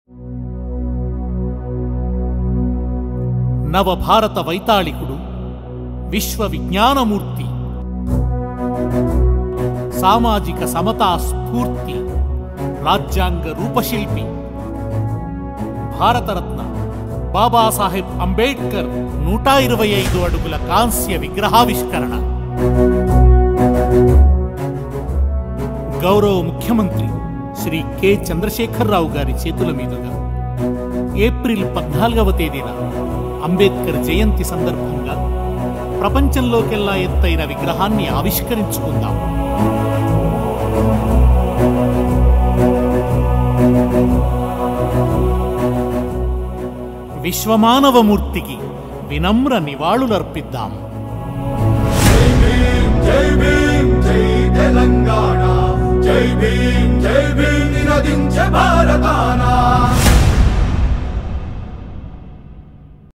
నవభారత వైతాళికుడు విశ్వ విజ్ఞానమూర్తి సామాజిక సమతా స్ఫూర్తి రాజ్యాంగ రూపశిల్పి భారతరత్న బాబాసాహెబ్ అంబేడ్కర్ నూట ఇరవై ఐదు అడుగుల కాంస్య విగ్రహావిష్కరణ గౌరవ ముఖ్యమంత్రి శ్రీ కె చంద్రశేఖరరావు గారి చేతుల మీదుగా ఏప్రిల్ పద్నాలుగవ తేదీన అంబేద్కర్ జయంతి సందర్భంగా ప్రపంచంలోకెల్లా ఎత్తైన విగ్రహాన్ని ఆవిష్కరించుకుందాం విశ్వమానవమూర్తికి వినమ్ర నివాళులర్పిద్దాం జై భీమ్ జై భీమ్ జై తెలంగాణ జై భీమ్ జై భీమ్ నినదించే భారత